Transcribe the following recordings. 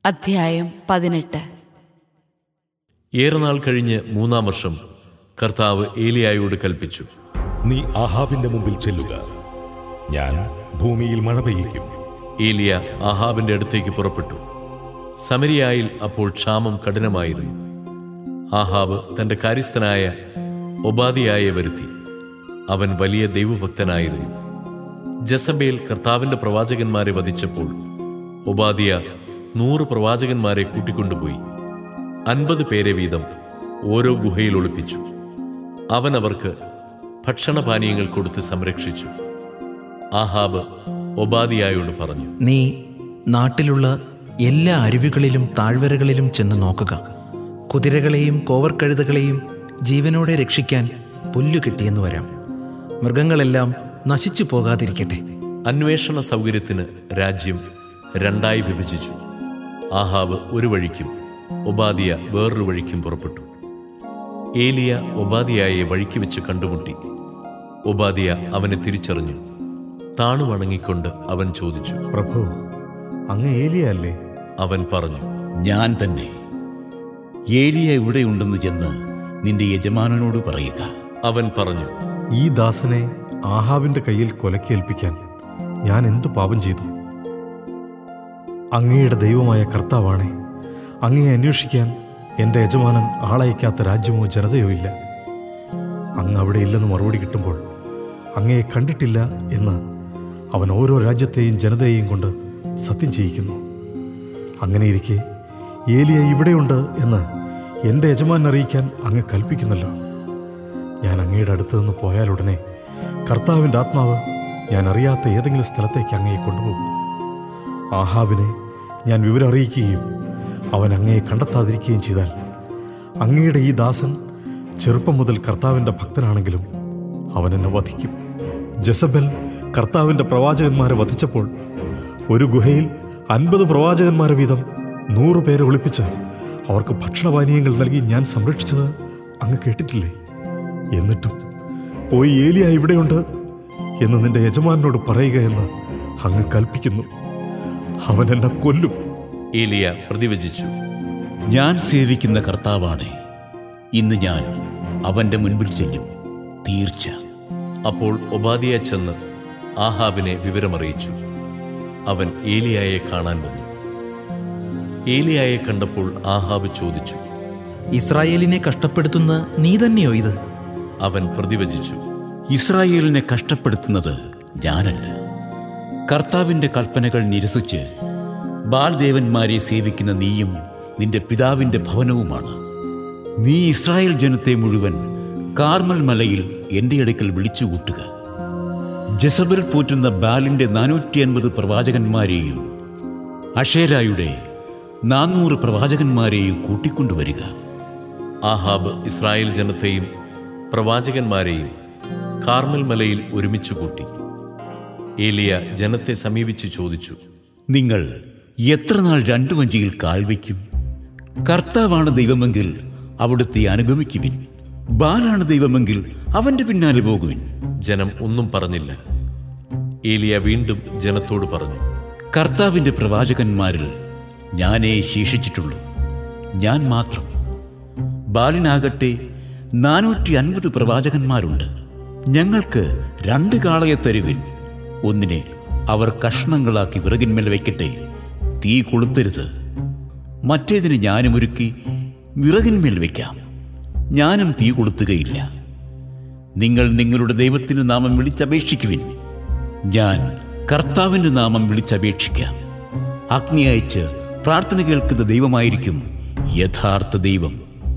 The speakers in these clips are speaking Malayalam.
അധ്യായം പതിനെട്ട് ഏറെ നാൾ കഴിഞ്ഞ് മൂന്നാം വർഷം കർത്താവ് ഏലിയായോട് കൽപ്പിച്ചു നീ ആഹാബിന്റെ മുമ്പിൽ ചെല്ലുക ഞാൻ ഭൂമിയിൽ മഴ പെയ്യിക്കും ഏലിയ ആഹാബിന്റെ അടുത്തേക്ക് പുറപ്പെട്ടു സമരിയായിൽ അപ്പോൾ ക്ഷാമം കഠിനമായിരുന്നു ആഹാബ് തന്റെ കാര്യസ്ഥനായ ഒബാദിയായെ വരുത്തി അവൻ വലിയ ദൈവഭക്തനായിരുന്നു ജസബേൽ കർത്താവിന്റെ പ്രവാചകന്മാരെ വധിച്ചപ്പോൾ ഒബാദിയ നൂറ് പ്രവാചകന്മാരെ കൂട്ടിക്കൊണ്ടുപോയി അൻപത് പേരെ വീതം ഓരോ ഗുഹയിൽ ഒളിപ്പിച്ചു അവൻ അവർക്ക് ഭക്ഷണപാനീയങ്ങൾ കൊടുത്ത് സംരക്ഷിച്ചു ആഹാബ് ഒബാദിയായോട് പറഞ്ഞു നീ നാട്ടിലുള്ള എല്ലാ അരുവികളിലും താഴ്വരകളിലും ചെന്ന് നോക്കുക കുതിരകളെയും കോവർക്കഴുതകളെയും ജീവനോടെ രക്ഷിക്കാൻ പുല്ലു കിട്ടിയെന്ന് വരാം മൃഗങ്ങളെല്ലാം നശിച്ചു പോകാതിരിക്കട്ടെ അന്വേഷണ സൗകര്യത്തിന് രാജ്യം രണ്ടായി വിഭജിച്ചു ആഹാബ് ഒരു വഴിക്കും ഒബാദിയ വേറൊരു വഴിക്കും പുറപ്പെട്ടു ഏലിയ ഒബാദിയായെ വഴിക്ക് വെച്ച് കണ്ടുമുട്ടി ഒബാദിയ അവനെ തിരിച്ചറിഞ്ഞു താണു വണങ്ങിക്കൊണ്ട് അവൻ ചോദിച്ചു പ്രഭു അങ്ങ് ഏലിയ അല്ലേ അവൻ പറഞ്ഞു ഞാൻ തന്നെ ഏലിയ ഇവിടെയുണ്ടെന്ന് ചെന്ന് നിന്റെ യജമാനനോട് പറയുക അവൻ പറഞ്ഞു ഈ ദാസനെ ആഹാബിന്റെ കയ്യിൽ കൊലക്കേൽപ്പിക്കാൻ ഞാൻ എന്ത് പാപം ചെയ്തു അങ്ങയുടെ ദൈവമായ കർത്താവാണേ അങ്ങയെ അന്വേഷിക്കാൻ എൻ്റെ യജമാനൻ ആളയക്കാത്ത രാജ്യമോ ജനതയോ ഇല്ല അങ്ങ് അവിടെ ഇല്ലെന്ന് മറുപടി കിട്ടുമ്പോൾ അങ്ങയെ കണ്ടിട്ടില്ല എന്ന് അവൻ ഓരോ രാജ്യത്തെയും ജനതയെയും കൊണ്ട് സത്യം ചെയ്യിക്കുന്നു അങ്ങനെയിരിക്കെ ഏലിയ ഇവിടെയുണ്ട് എന്ന് എൻ്റെ യജമാൻ അറിയിക്കാൻ അങ്ങ് കൽപ്പിക്കുന്നല്ലോ ഞാൻ അങ്ങയുടെ അടുത്ത് നിന്ന് പോയാലുടനെ കർത്താവിൻ്റെ ആത്മാവ് ഞാൻ അറിയാത്ത ഏതെങ്കിലും സ്ഥലത്തേക്ക് അങ്ങയെ കൊണ്ടുപോകും ആഹാബിനെ ഞാൻ വിവരം അറിയിക്കുകയും അവൻ അങ്ങയെ കണ്ടെത്താതിരിക്കുകയും ചെയ്താൽ അങ്ങയുടെ ഈ ദാസൻ ചെറുപ്പം മുതൽ കർത്താവിൻ്റെ ഭക്തനാണെങ്കിലും അവൻ എന്നെ വധിക്കും ജസബൽ കർത്താവിൻ്റെ പ്രവാചകന്മാരെ വധിച്ചപ്പോൾ ഒരു ഗുഹയിൽ അൻപത് പ്രവാചകന്മാരെ വീതം നൂറ് പേരെ ഒളിപ്പിച്ച് അവർക്ക് ഭക്ഷണപാനീയങ്ങൾ നൽകി ഞാൻ സംരക്ഷിച്ചത് അങ്ങ് കേട്ടിട്ടില്ലേ എന്നിട്ടും പോയി ഏലിയ ഇവിടെയുണ്ട് എന്ന് നിന്റെ യജമാനോട് പറയുക എന്ന് അങ്ങ് കൽപ്പിക്കുന്നു അവൻ എന്നെ കൊല്ലും ഏലിയ പ്രതിവചിച്ചു ഞാൻ സേവിക്കുന്ന കർത്താവാണ് ഇന്ന് ഞാൻ അവന്റെ മുൻപിൽ ചെല്ലും തീർച്ച അപ്പോൾ ഒബാദിയ ചെന്ന് ആഹാബിനെ വിവരമറിയിച്ചു അവൻ ഏലിയായെ കാണാൻ വന്നു ഏലിയായെ കണ്ടപ്പോൾ ആഹാബ് ചോദിച്ചു ഇസ്രായേലിനെ കഷ്ടപ്പെടുത്തുന്ന നീ തന്നെയോ ഇത് അവൻ പ്രതിവചിച്ചു ഇസ്രായേലിനെ കഷ്ടപ്പെടുത്തുന്നത് ഞാനല്ല കർത്താവിന്റെ കൽപ്പനകൾ നിരസിച്ച് ബാൽദേവന്മാരെ സേവിക്കുന്ന നീയും നിന്റെ പിതാവിന്റെ ഭവനവുമാണ് നീ ഇസ്രായേൽ ജനത്തെ മുഴുവൻ കാർമൽ മലയിൽ എന്റെ അടുക്കൽ വിളിച്ചുകൂട്ടുക ജസബൽ പോറ്റുന്ന ബാലിന്റെ നാനൂറ്റി അൻപത് പ്രവാചകന്മാരെയും അഷേരായുടെ നാനൂറ് പ്രവാചകന്മാരെയും കൂട്ടിക്കൊണ്ടുവരിക ആഹാബ് ഇസ്രായേൽ ജനത്തെയും പ്രവാചകന്മാരെയും കാർമൽ മലയിൽ ഒരുമിച്ച് കൂട്ടി ഏലിയ ജനത്തെ സമീപിച്ച് ചോദിച്ചു നിങ്ങൾ എത്ര നാൾ രണ്ടു വഞ്ചിയിൽ കാൽ വയ്ക്കും കർത്താവാണ് ദൈവമെങ്കിൽ അവിടുത്തെ അനുഗമിക്കുവിൻ ബാലാണ് ദൈവമെങ്കിൽ അവന്റെ പിന്നാലെ പോകുവിൻ ജനം ഒന്നും പറഞ്ഞില്ല ഏലിയ വീണ്ടും ജനത്തോട് പറഞ്ഞു കർത്താവിന്റെ പ്രവാചകന്മാരിൽ ഞാനേ ശേഷിച്ചിട്ടുള്ളൂ ഞാൻ മാത്രം ബാലിനാകട്ടെ നാനൂറ്റി അൻപത് പ്രവാചകന്മാരുണ്ട് ഞങ്ങൾക്ക് രണ്ട് കാളയെ തരുവിൻ ഒന്നിനെ അവർ കഷ്ണങ്ങളാക്കി വിറകിന്മേൽ വയ്ക്കട്ടെ തീ കൊളുത്തരുത് മറ്റേതിന് ഞാനും ഒരുക്കി വിറകിന്മേൽ വയ്ക്കാം ഞാനും തീ കൊളുത്തുകയില്ല നിങ്ങൾ നിങ്ങളുടെ ദൈവത്തിന്റെ നാമം വിളിച്ചപേക്ഷിക്കുവിൻ ഞാൻ കർത്താവിന്റെ നാമം വിളിച്ചപേക്ഷിക്കാം അഗ്നി അയച്ച് പ്രാർത്ഥന കേൾക്കുന്ന ദൈവമായിരിക്കും യഥാർത്ഥ ദൈവം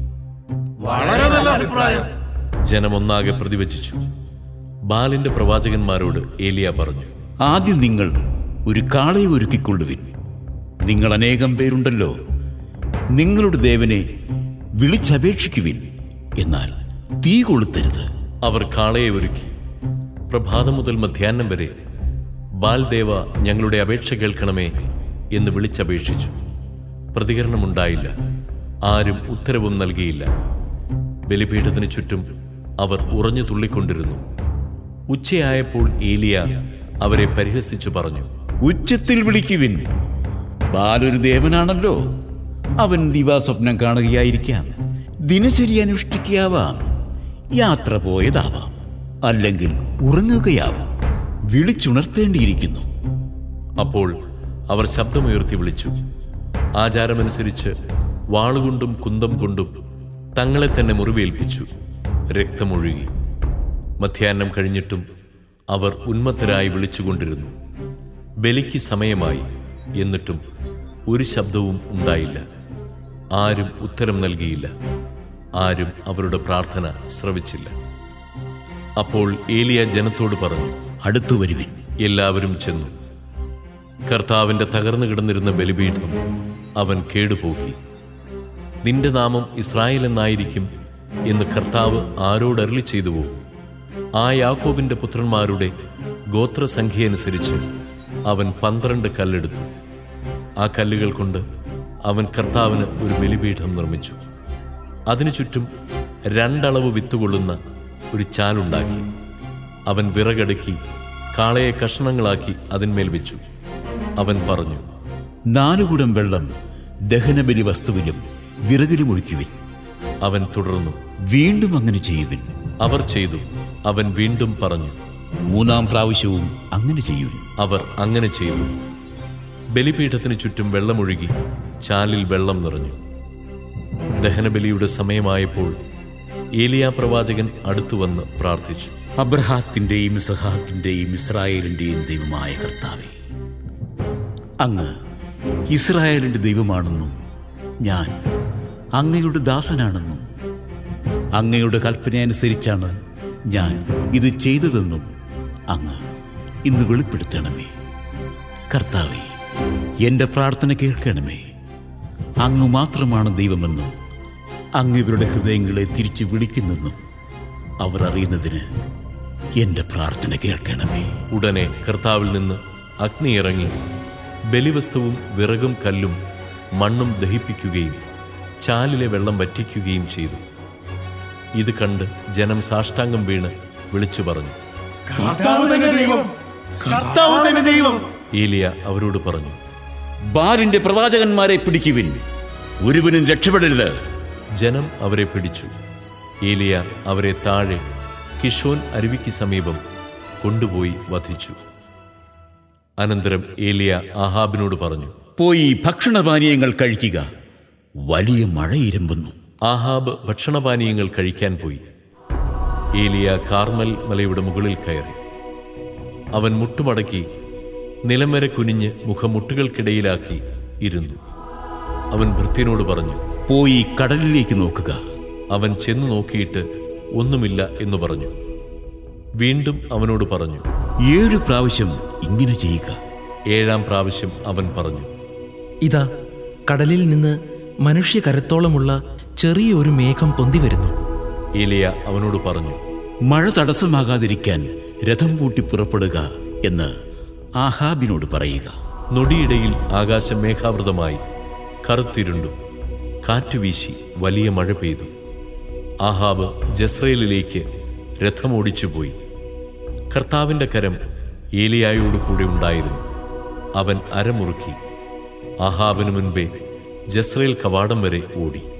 ജനമൊന്നാകെ പ്രതിവചിച്ചു ബാലിന്റെ പ്രവാചകന്മാരോട് ഏലിയ പറഞ്ഞു ആദ്യം നിങ്ങൾ ഒരു കാളയെ ഒരുക്കിക്കൊള്ളുവിൻ നിങ്ങൾ അനേകം പേരുണ്ടല്ലോ നിങ്ങളുടെ ദേവനെ വിളിച്ചപേക്ഷിക്കുവിൻ എന്നാൽ തീ കൊളുത്തരുത് അവർ കാളയെ ഒരുക്കി പ്രഭാതം മുതൽ മധ്യാഹ്നം വരെ ബാൽദേവ ഞങ്ങളുടെ അപേക്ഷ കേൾക്കണമേ എന്ന് വിളിച്ചപേക്ഷിച്ചു പ്രതികരണമുണ്ടായില്ല ആരും ഉത്തരവും നൽകിയില്ല ബലിപീഠത്തിന് ചുറ്റും അവർ ഉറഞ്ഞു തുള്ളിക്കൊണ്ടിരുന്നു ഉച്ചയായപ്പോൾ ഏലിയ അവരെ പരിഹസിച്ചു പറഞ്ഞു ഉച്ചത്തിൽ വിളിക്കുവിൻ ബാലൊരു ദേവനാണല്ലോ അവൻ ദിവാസ്വപ്നം കാണുകയായിരിക്കാം ദിനചര്യ അനുഷ്ഠിക്കാവാം യാത്ര പോയതാവാം അല്ലെങ്കിൽ ഉറങ്ങുകയാവാം വിളിച്ചുണർത്തേണ്ടിയിരിക്കുന്നു അപ്പോൾ അവർ ശബ്ദമുയർത്തി വിളിച്ചു ആചാരമനുസരിച്ച് വാളുകൊണ്ടും കുന്തം കൊണ്ടും തങ്ങളെ തന്നെ മുറിവേൽപ്പിച്ചു രക്തമൊഴുകി മധ്യാഹ്നം കഴിഞ്ഞിട്ടും അവർ ഉന്മത്തരായി വിളിച്ചുകൊണ്ടിരുന്നു ബലിക്ക് സമയമായി എന്നിട്ടും ഒരു ശബ്ദവും ഉണ്ടായില്ല ആരും ഉത്തരം നൽകിയില്ല ആരും അവരുടെ പ്രാർത്ഥന ശ്രവിച്ചില്ല അപ്പോൾ ഏലിയ ജനത്തോട് പറഞ്ഞു അടുത്തു വരുവിൻ എല്ലാവരും ചെന്നു കർത്താവിന്റെ തകർന്നു കിടന്നിരുന്ന ബലിപീഠം അവൻ കേടുപോക്കി നിന്റെ നാമം ഇസ്രായേൽ എന്നായിരിക്കും എന്ന് കർത്താവ് ആരോടരളി ചെയ്തുവോ ആ യാക്കോബിന്റെ പുത്രന്മാരുടെ ഗോത്രസംഖ്യ അനുസരിച്ച് അവൻ പന്ത്രണ്ട് കല്ലെടുത്തു ആ കല്ലുകൾ കൊണ്ട് അവൻ കർത്താവിന് ഒരു ബലിപീഠം നിർമ്മിച്ചു അതിനു ചുറ്റും രണ്ടളവ് വിത്തുകൊള്ളുന്ന ഒരു ചാലുണ്ടാക്കി അവൻ വിറകടുക്കി കാളയെ കഷണങ്ങളാക്കി അതിന്മേൽ വെച്ചു അവൻ പറഞ്ഞു നാലുകുടം വെള്ളം ദഹനബലി വസ്തുവിലും വിറകിലും ഒഴിക്കുവിൻ അവൻ തുടർന്നു വീണ്ടും അങ്ങനെ ചെയ്യുവിൻ അവർ ചെയ്തു അവൻ വീണ്ടും പറഞ്ഞു മൂന്നാം പ്രാവശ്യവും അങ്ങനെ ചെയ്യുവിൻ അവർ അങ്ങനെ ചെയ്തു ബലിപീഠത്തിന് ചുറ്റും വെള്ളമൊഴുകി ചാലിൽ വെള്ളം നിറഞ്ഞു ദഹനബലിയുടെ സമയമായപ്പോൾ ഏലിയാ പ്രവാചകൻ അടുത്തുവന്ന് പ്രാർത്ഥിച്ചു അബ്രഹാത്തിന്റെയും ഇസഹാക്കിന്റെയും ഇസ്രായേലിന്റെയും ദൈവമായ കർത്താവെ അങ്ങ് ഇസ്രായേലിന്റെ ദൈവമാണെന്നും ഞാൻ അങ്ങയുടെ ദാസനാണെന്നും അങ്ങയുടെ കൽപ്പന അനുസരിച്ചാണ് ഞാൻ ഇത് ചെയ്തതെന്നും അങ്ങ് ഇന്ന് വെളിപ്പെടുത്തണമേ കർത്താവെ എൻ്റെ പ്രാർത്ഥന കേൾക്കണമേ അങ്ങ് മാത്രമാണ് ദൈവമെന്നും അങ്ങ് ഇവരുടെ ഹൃദയങ്ങളെ തിരിച്ചു വിളിക്കുന്നെന്നും അവർ അറിയുന്നതിന് എൻ്റെ പ്രാർത്ഥന കേൾക്കണമേ ഉടനെ കർത്താവിൽ നിന്ന് അഗ്നി ഇറങ്ങി ബലിവസ്തുവും വിറകും കല്ലും മണ്ണും ദഹിപ്പിക്കുകയും ചാലിലെ വെള്ളം വറ്റിക്കുകയും ചെയ്തു ഇത് കണ്ട് ജനം സാഷ്ടാംഗം വീണ് വിളിച്ചു പറഞ്ഞു കർത്താവ് തന്നെ ദൈവം കർത്താവ് തന്നെ ദൈവം ഏലിയ അവരോട് പറഞ്ഞു ബാലിന്റെ പ്രവാചകന്മാരെ പിടിക്കുവിൻ ഒരുവനും രക്ഷപ്പെടരുത് ജനം അവരെ പിടിച്ചു ഏലിയ അവരെ താഴെ കിഷോൻ അരുവിക്ക് സമീപം കൊണ്ടുപോയി വധിച്ചു അനന്തരം ഏലിയ ആഹാബിനോട് പറഞ്ഞു പോയി ഭക്ഷണപാനീയങ്ങൾ കഴിക്കുക വലിയ മഴ ഇരമ്പുന്നു ആഹാബ് ഭക്ഷണപാനീയങ്ങൾ കഴിക്കാൻ പോയി ഏലിയ കാർമൽ മലയുടെ മുകളിൽ കയറി അവൻ മുട്ടുമടക്കി നിലം വരെ കുനിഞ്ഞ് മുഖം മുട്ടുകൾക്കിടയിലാക്കി ഇരുന്നു അവൻ ഭൃത്യനോട് പറഞ്ഞു പോയി കടലിലേക്ക് നോക്കുക അവൻ ചെന്നു നോക്കിയിട്ട് ഒന്നുമില്ല എന്ന് പറഞ്ഞു വീണ്ടും അവനോട് പറഞ്ഞു ഏഴു പ്രാവശ്യം ഇങ്ങനെ ചെയ്യുക ഏഴാം പ്രാവശ്യം അവൻ പറഞ്ഞു ഇതാ കടലിൽ നിന്ന് മനുഷ്യ കരത്തോളമുള്ള ചെറിയ ഒരു മേഘം പൊന്തി വരുന്നു ഏലിയ അവനോട് പറഞ്ഞു മഴ തടസ്സമാകാതിരിക്കാൻ രഥം പൂട്ടി പുറപ്പെടുക എന്ന് ആഹാബിനോട് പറയുക നൊടിയിടയിൽ ആകാശം മേഘാവൃതമായി കറുത്തിരുണ്ടു കാറ്റുവീശി വലിയ മഴ പെയ്തു ആഹാബ് ജസ്രയേലിലേക്ക് രഥമോടിച്ചുപോയി കർത്താവിന്റെ കരം ഏലിയായോട് കൂടെ ഉണ്ടായിരുന്നു അവൻ അരമുറുക്കി ആഹാബിനു മുൻപേ ജസ്രയേൽ കവാടം വരെ ഓടി